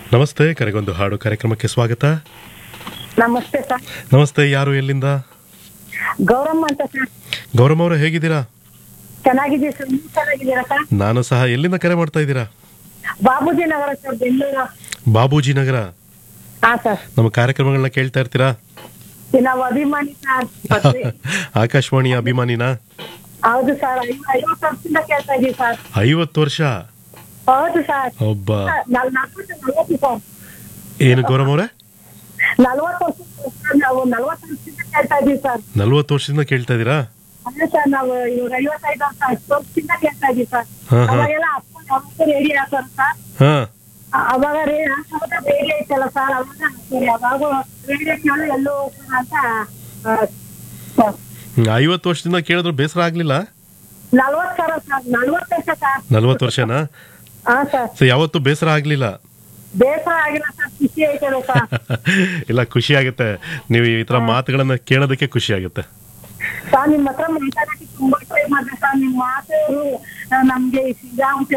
ನಮಸ್ತೆ ಕರೆಗೊಂದು ಹಾಡು ಕಾರ್ಯಕ್ರಮಕ್ಕೆ ಸ್ವಾಗತ ನಮಸ್ತೆ ಸರ್ ನಮಸ್ತೆ ಯಾರು ಎಲ್ಲಿಂದ ಗೌರಮ್ಮ ಅಂತ ಸರ್ ಗೌರಮ್ಮ ಅವರೇ ಹೇಗಿದ್ದೀರಾ ಚೆನ್ನಾಗಿದ್ದೀವಿ ಸರ್ ನೀವು ಚೆನ್ನಾಗಿದ್ದೀರಾ ಸರ್ ನಾನು ಸಹ ಎಲ್ಲಿಂದ ಕರೆ ಮಾಡ್ತಾ ಇದ್ದೀರಾ ಬಾಬೂಜಿ ನಗರ ಸರ್ ಬೆಂಗಳೂರು ಬಾಬೂಜಿ ನಗರ ಹಾ ಸರ್ ನಮ್ಮ ಕಾರ್ಯಕ್ರಮಗಳನ್ನ ಕೇಳ್ತಾ ಇರ್ತೀರಾ ನಾವು ಅಭಿಮಾನಿ ಸರ್ ಮತ್ತೆ ಆಕಾಶವಾಣಿಯ ಅಭಿಮಾನಿನಾ ಹೌದು ಸರ್ ಐವ- ಐವತ್ತು ವರ್ಷದಿಂದ ಕೇಳ್ತಾ ಇದೀವಿ ಸರ್ ಐವತ್ತು ವರ್ಷ ಹೌದು ಸರ್ ಒಬ್ಬ ನಾಲ್- ನಲ್ವತ್ತು ನಲ್ವತ್ತು ಸರ್ ಏನು ಗೌರಮ್ಮ ಅವರೇ ನಲ್ವತ್ತು ವರ್ಷ ಸರ್, ನಾವು ನಲ್ವತ್ತು ವರ್ಷದಿಂದ ಕೇಳ್ತಾ ಇದೀವಿ ಸರ್ ನಲ್ವತ್ತು ವರ್ಷದಿಂದ ಕೇಳ್ತಾ ಇದ್ದೀರಾ ಅದೇ ಸರ್ ನಾವು ಇವಾಗ ಐವತ್ತೈದು ವರ್ಷ ಅಷ್ಟು ವರ್ಷದಿಂದ ಕೇಳ್ತಾ ಇದೀವಿ ಸರ್ ಹಾ, ಹಾ. ಅವಾಗೆಲ್ಲ ಅಪ್ಪ ಯಾವತ್ತೂ ರೇಡಿಯೋ ಹಾಕೋರು ಸರ್ ಹಾ ಅ- ಅವಾಗ ರೇ ಅವಾಗ ರೇಡಿಯೋ ಇತ್ತಲ್ಲ ಸರ್ ಅವಾಗ ಹಾಕ್ತಾರೆ. ಅವಾಗ ರೇಡಿಯೋ ಕೇಳಿ ಎಲ್ಲೋ ಹೋಗೋಣ ಅಂತ ಆ, ಸರ್. ಹ್ಮ್, ಐವತ್ತು ವರ್ಷದಿಂದ ಕೇಳಿದ್ರು ಬೇಸರ ಆಗ್ಲಿಲ್ಲ ನಲ್ವತ್ತು ಸಾವಿರ ಸರ್ ನಲ್ವತ್ತು ವರ್ಷ ಸರ್ ನಲ್ವತ್ತು ವರ್ಷನಾ ಹಾ ಸರ್ ಸೊ ಯಾವತ್ತೂ ಬೇಸರ ಆಗ್ಲಿಲ್ಲ ಬೇಸರ ಆಗಿಲ್ಲ ಸರ್ ಖುಷಿ ಐತಲ್ಲ ಸರ್ ಇಲ್ಲ ಖುಷಿ ಆಗುತ್ತೆ ನೀವು ಈ ತರ ಮಾತುಗಳನ್ನ ಕೇಳೋದಕ್ಕೆ ಖುಷಿ ಆಗುತ್ತೆ ಸರ್ ನಿಮ್ಮ ಹತ್ರ ಮಾತಾಡಕ್ಕೆ ತುಂಬಾ ಟ್ರೈ ಮಾಡಿದೆ ಸರ್ ನಿಮ್ಮ ಮಾತು ಆ, ನಮ್ಗೆ ಶ್ರೀರಾಮ್